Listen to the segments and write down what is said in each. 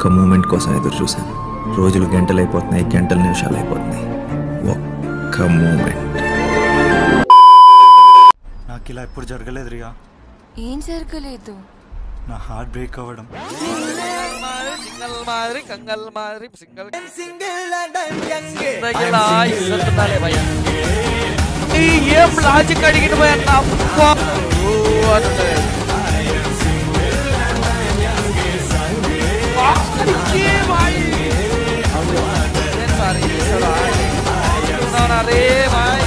ఒక్క మూమెంట్ కోసం ఎదురు చూశాను రోజులు గంటలు అయిపోతున్నాయి గంటలు నిమిషాలు అయిపోతున్నాయి ఒక్క మూమెంట్ నాకు ఇలా ఎప్పుడు జరగలేదు రియా ఏం జరగలేదు నా హార్ట్ బ్రేక్ అవ్వడం సింగల్ మాదిరి కంగల్ మాదిరి సింగల్ జిందగీలా ఇజ్జత్ ఉండాలి భయ్య. ఈ ఏం లాజిక్ అడిగిన భయ నా అబ్బా. ఓ అంటే. ఆఖరికి భాయ్. నేను సారీ చేశారా? చెప్తున్నానా రే భాయ్.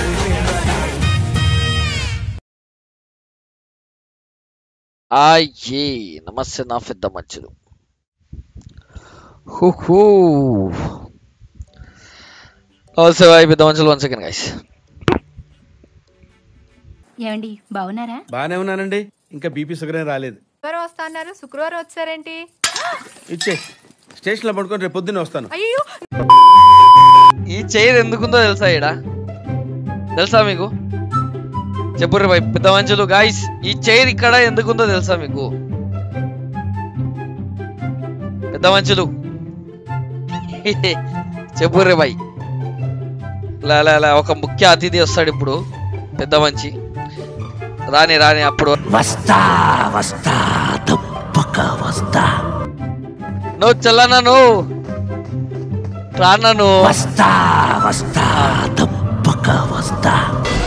అయ్యే నమస్తే నా పెద్ద మంచులు హుహూ సో అయి పెద్ద మంచులు వన్ సెకండ్ గైస్ ఏమండి బాగున్నారా బాగానే ఉన్నానండి ఇంకా బీపీ షుగర్ ఏం రాలేదు ఎవరు వస్తా అన్నారు శుక్రవారం వచ్చారేంటి ఇచ్చే స్టేషన్లో పడుకొని రేపు పొద్దున్నే వస్తాను అయ్యో ఈ చైర్ ఎందుకుందో తెలుసా ఈడ తెలుసా మీకు చెప్పుర్రి భయ్ పెద్ద మంచులు గాయస్ ఈ చైర్ ఇక్కడ ఎందుకుందో తెలుసా మీకు పెద్ద మంచులు చెప్పుర్రి భయ్ లా లా లా ఒక ముఖ్య అతిథి వస్తాడు ఇప్పుడు పెద్ద మంచి రాని రాని అప్పుడు వస్తా వస్తా తప్పక వస్తా నువ్వు చల్లనా నువ్వు రానా నువ్వు వస్తా వస్తా తప్పక వస్తా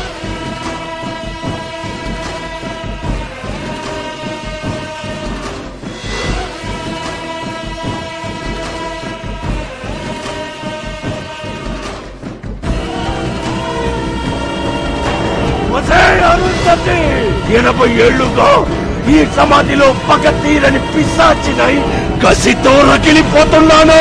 ఎనభై ఏళ్లుగా ఈ సమాధిలో పగ తీరని పిశాచినై కసితో రగిలిపోతున్నాను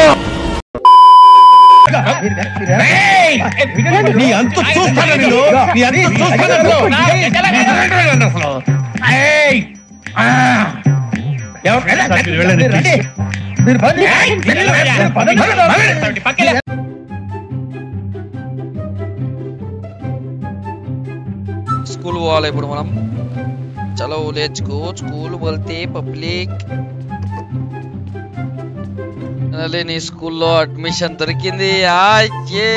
నీ అంతు చూస్తాను నిన్ను. నీ అంతు చూస్తాను నిన్ను. ఏయ్! ఆ! ఎవరు- వెళ్ళండి, వెళ్ళండి. ఏయ్! పదండి, పక్కన. స్కూల్ పోవాలి ఇప్పుడు మనం చలో లేచుకో స్కూల్ వెళ్తే పబ్లిక్ అదే నీ స్కూల్లో అడ్మిషన్ దొరికింది ఆయే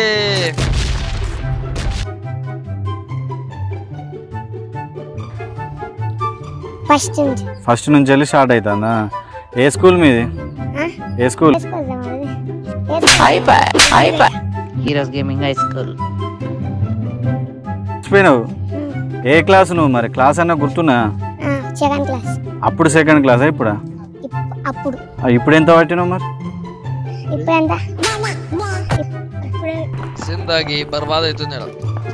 ఫస్ట్ నుంచి ఫస్ట్ నుంచి వెళ్ళి స్టార్ట్ అవుతుందా ఏ స్కూల్ మీది ఏ school heroes gaming high school మర్చిపోయినావు ఏ క్లాస్ నువ్వు మరి క్లాస్ అన్నా గుర్తున్నా సెకండ్ క్లాస్ అప్పుడు సెకండ్ క్లాస్ ఇప్పుడా అప్పుడు ఆ, ఇప్పుడు ఎంత పట్టినావు మరి ఇప్పుడు ఎంత ఇప్పుడే జిందాగి బర్బాద్ అవుతుంది ఈడ.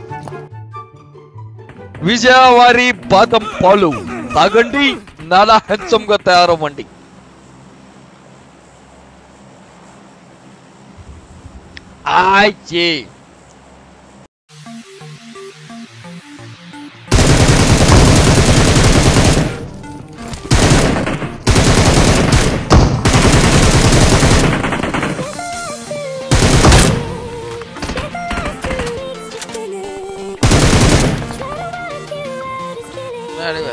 విజయవారి బాదం పాలు తాగండి నాలా హ్యాండ్సమ్ గా తయారవ్వండి ఆయే అడిగా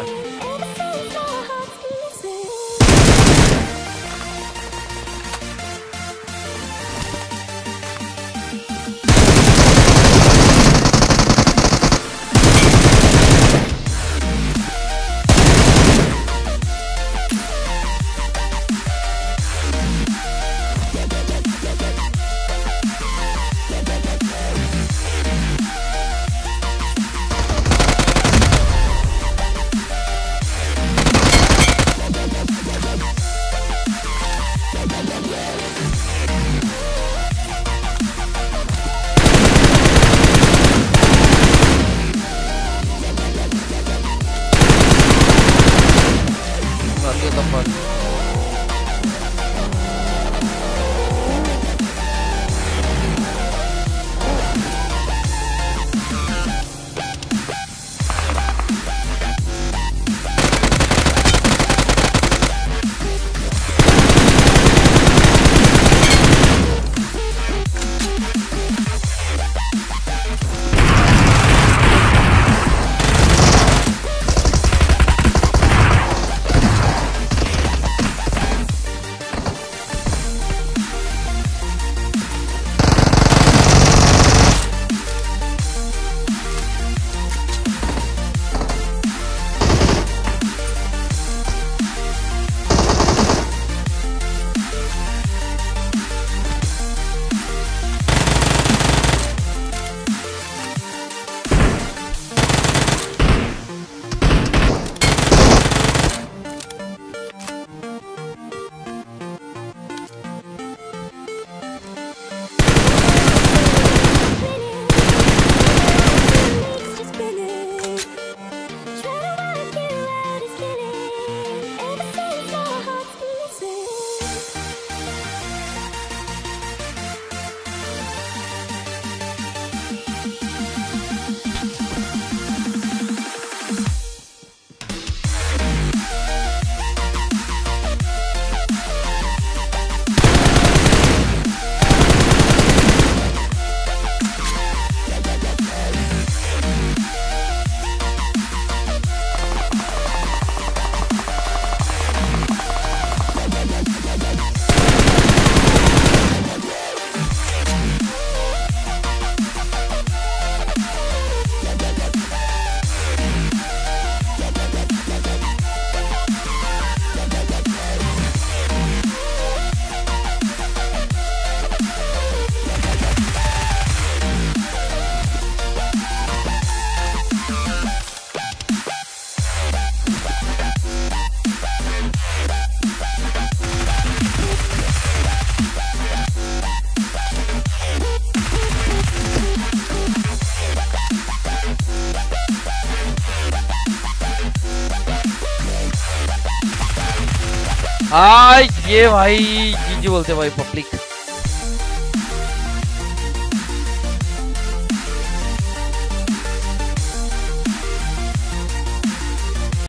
हाय ये भाई जी जी बोलते भाई पब्लिक